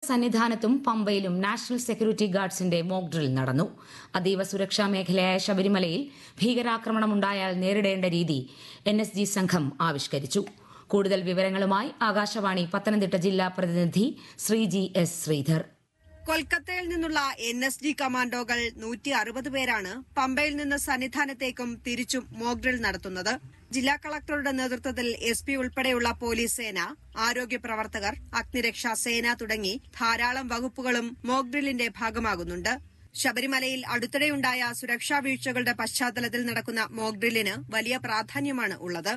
സന്നിധാനത്തും പമ്പയിലും national security ഗാർഡ്സിന്റെ mock drill നടന്നു അതീവ സുരക്ഷാ മേഖലയായ ശബരിമലയിൽ ഭീകരാക്രമണമുണ്ടായാൽ നേരിടേണ്ട രീതി എൻ എസ് ജി സംഘം ആവിഷ്കരിച്ചു കൂടുതൽ വിവരങ്ങളുമായി ആകാശവാണി പത്തനംതിട്ട ജില്ലാ പ്രതിനിധി ശ്രീജി എസ് ശ്രീധർ കൊൽക്കത്തയിൽ നിന്നുള്ള എൻ എസ് ഡി കമാൻഡോകൾ നൂറ്റി അറുപത് പേരാണ് പമ്പയിൽ നിന്ന് സന്നിധാനത്തേക്കും തിരിച്ചും മോക്ക് ഡ്രിൽ നടത്തുന്നത് ജില്ലാ കളക്ടറുടെ നേതൃത്വത്തിൽ എസ് പി ഉൾപ്പെടെയുള്ള പോലീസ് സേന ആരോഗ്യ പ്രവർത്തകർ അഗ്നിരക്ഷാ സേന തുടങ്ങി ധാരാളം വകുപ്പുകളും മോക്ക് ഡ്രില്ലിന്റെ ഭാഗമാകുന്നുണ്ട് ശബരിമലയിൽ അടുത്തിടെയുണ്ടായ സുരക്ഷാ വീഴ്ചകളുടെ പശ്ചാത്തലത്തിൽ നടക്കുന്ന മോക്ക് ഡ്രില്ലിന് വലിയ പ്രാധാന്യമാണ് ഉള്ളത്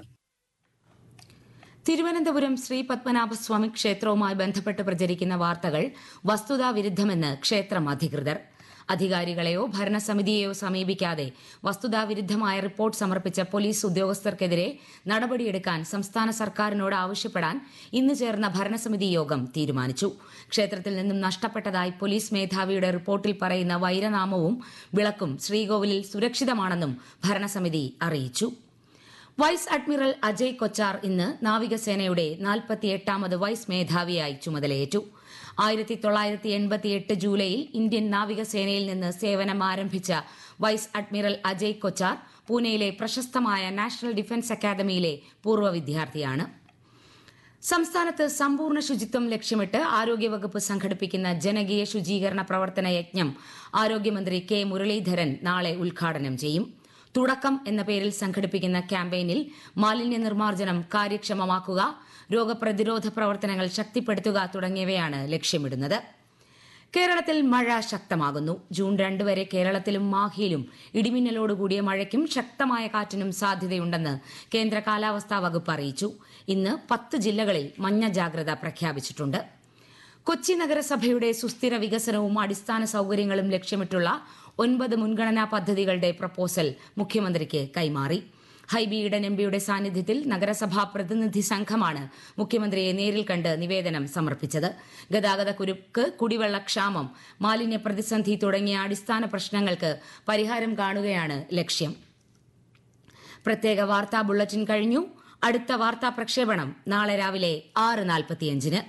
തിരുവനന്തപുരം ശ്രീ പത്മനാഭസ്വാമി ക്ഷേത്രവുമായി ബന്ധപ്പെട്ട് പ്രചരിക്കുന്ന വാർത്തകൾ വസ്തുതാവിരുദ്ധമെന്ന് ക്ഷേത്രം അധികൃതർ അധികാരികളെയോ ഭരണസമിതിയെയോ സമീപിക്കാതെ വസ്തുതാവിരുദ്ധമായ റിപ്പോർട്ട് സമർപ്പിച്ച പോലീസ് ഉദ്യോഗസ്ഥർക്കെതിരെ നടപടിയെടുക്കാൻ സംസ്ഥാന സർക്കാരിനോട് ആവശ്യപ്പെടാൻ ഇന്ന് ചേർന്ന ഭരണസമിതി യോഗം തീരുമാനിച്ചു ക്ഷേത്രത്തിൽ നിന്നും നഷ്ടപ്പെട്ടതായി പോലീസ് മേധാവിയുടെ റിപ്പോർട്ടിൽ പറയുന്ന വൈരനാമവും വിളക്കും ശ്രീകോവിലിൽ സുരക്ഷിതമാണെന്നും ഭരണസമിതി അറിയിച്ചു വൈസ് അഡ്മിറൽ അജയ് കൊച്ചാർ ഇന്ന് നാവികസേനയുടെ നാൽപ്പത്തിയെട്ടാമത് വൈസ് മേധാവിയായി ചുമതലയേറ്റു ആയിരത്തി തൊള്ളായിരത്തി എൺപത്തിയെട്ട് ജൂലൈയിൽ ഇന്ത്യൻ നാവികസേനയിൽ നിന്ന് സേവനം ആരംഭിച്ച വൈസ് അഡ്മിറൽ അജയ് കൊച്ചാർ പൂനെയിലെ പ്രശസ്തമായ നാഷണൽ ഡിഫൻസ് അക്കാദമിയിലെ പൂർവ്വ വിദ്യാർത്ഥിയാണ് സംസ്ഥാനത്ത് സമ്പൂർണ്ണ ശുചിത്വം ലക്ഷ്യമിട്ട് ആരോഗ്യവകുപ്പ് സംഘടിപ്പിക്കുന്ന ജനകീയ ശുചീകരണ പ്രവർത്തന യജ്ഞം ആരോഗ്യമന്ത്രി കെ മുരളീധരൻ നാളെ ഉദ്ഘാടനം ചെയ്യും തുടക്കം എന്ന പേരിൽ സംഘടിപ്പിക്കുന്ന ക്യാമ്പയിനിൽ മാലിന്യ നിർമ്മാർജ്ജനം കാര്യക്ഷമമാക്കുക രോഗപ്രതിരോധ പ്രവർത്തനങ്ങൾ ശക്തിപ്പെടുത്തുക തുടങ്ങിയവയാണ് ലക്ഷ്യമിടുന്നത് കേരളത്തിൽ മഴ ശക്തമാകുന്നു ജൂൺ രണ്ട് വരെ കേരളത്തിലും മാഹിയിലും ഇടിമിന്നലോടുകൂടിയ മഴയ്ക്കും ശക്തമായ കാറ്റിനും സാധ്യതയുണ്ടെന്ന് കേന്ദ്ര കാലാവസ്ഥാ വകുപ്പ് അറിയിച്ചു ഇന്ന് പത്ത് ജില്ലകളിൽ മഞ്ഞ ജാഗ്രത പ്രഖ്യാപിച്ചിട്ടുണ്ട് കൊച്ചി നഗരസഭയുടെ സുസ്ഥിര വികസനവും അടിസ്ഥാന സൌകര്യങ്ങളും ലക്ഷ്യമിട്ടുള്ള ഒൻപത് മുൻഗണനാ പദ്ധതികളുടെ പ്രപ്പോസൽ മുഖ്യമന്ത്രിക്ക് കൈമാറി ഹൈബി ഈഡൻ എംപിയുടെ സാന്നിധ്യത്തിൽ നഗരസഭാ പ്രതിനിധി സംഘമാണ് മുഖ്യമന്ത്രിയെ നേരിൽ കണ്ട് നിവേദനം സമർപ്പിച്ചത് ഗതാഗത കുരുക്ക് കുടിവെള്ളക്ഷാമം മാലിന്യ പ്രതിസന്ധി തുടങ്ങിയ അടിസ്ഥാന പ്രശ്നങ്ങൾക്ക് പരിഹാരം കാണുകയാണ് ലക്ഷ്യം പ്രത്യേക വാർത്താ ബുള്ളറ്റിൻ കഴിഞ്ഞു അടുത്ത വാർത്താ പ്രക്ഷേപണം നാളെ രാവിലെ ആറ് നാൽപ്പത്തിയഞ്ചിന്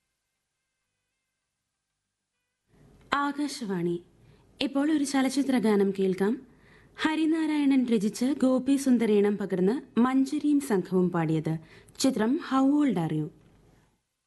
ആകാശവാണി ഇപ്പോൾ ഒരു ചലച്ചിത്ര ഗാനം കേൾക്കാം ഹരിനാരായണൻ രചിച്ച് ഗോപി സുന്ദരേണം പകർന്ന് മഞ്ചരിയും സംഘവും പാടിയത് ചിത്രം ഹൗ ഓൾഡ് ആർ യു